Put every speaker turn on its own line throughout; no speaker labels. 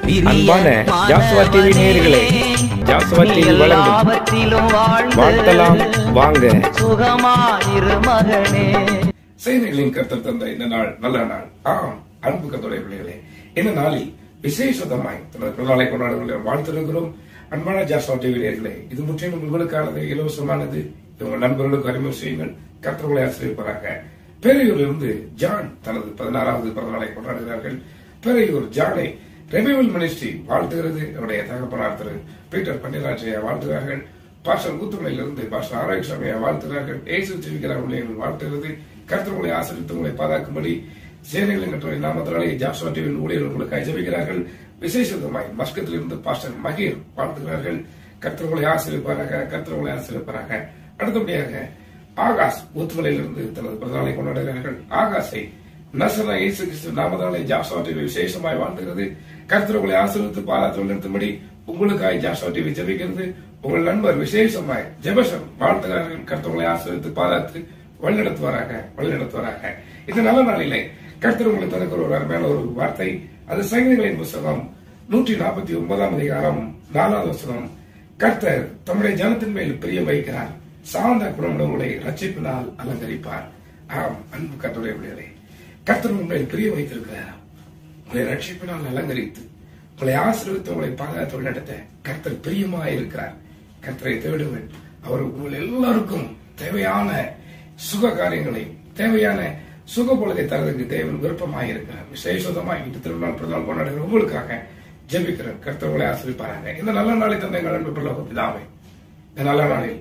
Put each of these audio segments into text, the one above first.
அன்பான ஜாஸ்வா டிவி நேயர்களே ஜாஸ்வா டிவி வழங்கும்
எல்லாவற்றிலும் வாழ்ந்து
வாழ்த்தலாம் வாங்க
சுகமாயிரு மகனே
சேனைகளின் கர்த்தர் தந்த இந்த நாள் நல்ல நாள் ஆம் அன்பு கத்தோடைய பிள்ளைகளே இந்த நாளில் விசேஷதமாய் தனது பிறநாளை கொண்டாடுகிற வாழ்த்திருக்கிறோம் அன்பான ஜாஸ்வா டிவி நேயர்களே இது முற்றிலும் உங்களுக்கானது இலவசமானது இது உங்கள் நண்பர்களுக்கு அறிமுகம் செய்யுங்கள் கர்த்தர்களை ஆசிரியப்பாராக பேரையூரில் இருந்து ஜான் தனது பதினாறாவது பிறந்தநாளை கொண்டாடுகிறார்கள் பேரையூர் ஜானை ரெவிவல் மினிஸ்ட்ரி வாழ்த்துகிறது அவருடைய தகப்பனார் திரு பீட்டர் பன்னிராஜையா வாழ்த்துகிறார்கள் பாஸ்டர் கூத்துமலையிலிருந்து பாஸ்டர் ஆரோக்கியசாமியை வாழ்த்துகிறார்கள் ஏசு ஜீவிக்கிறார் ஊழியர்கள் வாழ்த்துகிறது கர்த்தர்களை ஆசிரியத்து உங்களை பாதுகாக்கும்படி சேனைகளின் கட்டுரை நாமத்தினாலே ஜாஸ்வா டிவியின் ஊழியர்கள் உங்களுக்கு ஜெபிக்கிறார்கள் விசேஷமாய் மஸ்கத்திலிருந்து பாஸ்டர் மகீர் வாழ்த்துகிறார்கள் கர்த்தர்களை ஆசிரியப்பாராக கர்த்தர்களை ஆசிரியப்பாராக அடுத்தபடியாக ஆகாஷ் ஊத்துமலையிலிருந்து தனது பிறந்தநாளை கொண்டாடுகிறார்கள் ஆகாஷை நசரா இயேசு கிறிஸ்து நாமதாலே ஜாஸ்வா டிவி விசேஷமாய் வாழ்த்துகிறது கர்த்தர்களை ஆசீர்வித்து பாராட்டு நிறுத்தும்படி உங்களுக்காய் ஜாஸ்வா டிவி ஜெபிக்கிறது உங்கள் நண்பர் விசேஷமாய் ஜெபசன் வாழ்த்துகிறார்கள் கர்த்தர்களை ஆசீர்வித்து பாராட்டு வழிநடத்துவாராக வழிநடத்துவாராக இந்த நல்ல நாளிலே கர்த்தர் உங்களுக்கு தனக்கு ஒரு அருமையான ஒரு வார்த்தை அது சங்கீதங்களின் புஸ்தகம் நூற்றி நாற்பத்தி ஒன்பதாம் அதிகாரம் நாலாவது வசனம் கர்த்தர் தம்முடைய ஜனத்தின் மேல் பிரியம் வைக்கிறார் சார்ந்த குணமுடங்களை ரட்சிப்பினால் அலங்கரிப்பார் ஆம் அன்பு கர்த்தருடைய பிள்ளைகளே கர்த்தர் உண்மையில் பிரிய வைத்திருக்கிறார் உங்களை ரட்சிப்பினால் அலங்கரித்து உங்களை ஆசீர்வித்து உங்களை பாதுகாத்து நடத்த கர்த்தர் பிரியமாக இருக்கிறார் கர்த்தரை தேடுங்கள் அவர் உங்கள் எல்லாருக்கும் தேவையான சுக காரியங்களை தேவையான சுக பொழுதை தரதுக்கு தேவன் விருப்பமாக இருக்கிறார் விசேஷமாக இந்த திருநாள் பிறநாள் கொண்டாடுகிற உங்களுக்காக ஜெபிக்கிறேன் கர்த்தர் உங்களை ஆசிரிப்பாராங்க இந்த நல்ல நாளை தந்தை எங்கள் அன்பு பிள்ளை பிதாவே இந்த நல்ல நாளில்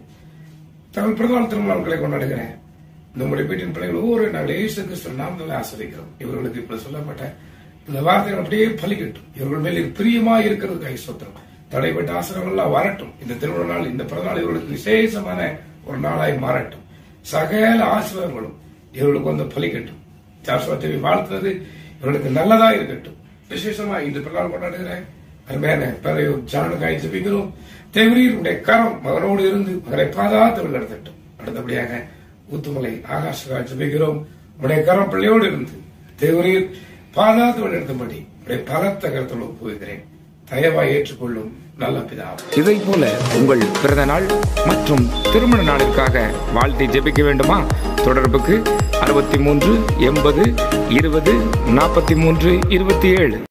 தமிழ் பிறந்தநாள் திருமணங்களை கொண்டாடுகிற நம்முடைய வீட்டின் பிள்ளைகள் ஒவ்வொரு நாள் இயேசு கிறிஸ்து நாம் நல்லா ஆசிரிக்கிறோம் இவர்களுக்கு இப்படி சொல்லப்பட்ட இந்த வார்த்தைகள் அப்படியே பலிக்கட்டும் இவர்கள் மேல் பிரியமா இருக்கிறது ஐஸ்வத்திரம் தடைப்பட்ட ஆசிரியர்கள் எல்லாம் வரட்டும் இந்த திருமண நாள் இந்த பிறந்தநாள் இவர்களுக்கு விசேஷமான ஒரு நாளாய் மாறட்டும் சகல ஆசிரியர்களும் இவர்களுக்கு வந்து பலிக்கட்டும் ஜாஸ்வா தேவி வாழ்த்துறது இவர்களுக்கு நல்லதா இருக்கட்டும் விசேஷமா இந்த பிறநாள் கொண்டாடுகிற அருமையான பிறையூர் ஜானுக்காய் ஜபிக்கிறோம் தேவரீர் உடைய கரம் மகனோடு இருந்து மகனை பாதாத்து நடத்தட்டும் அடுத்தபடியாக ஊத்துமலை ஆகாஷகாய் ஜபிக்கிறோம் உடைய கரம் பிள்ளையோடு இருந்து தேவரீர் பாதாத்து நடத்தும்படி உடைய பலத்த கருத்தில் ஒப்புகிறேன் தயவாய் ஏற்றுக்கொள்ளும் நல்ல பிதாவே
இதை போல உங்கள் பிறந்த நாள் மற்றும் திருமண நாளிற்காக வாழ்த்தை ஜெபிக்க வேண்டுமா தொடர்புக்கு அறுபத்தி மூன்று எண்பது இருபது நாற்பத்தி மூன்று இருபத்தி ஏழு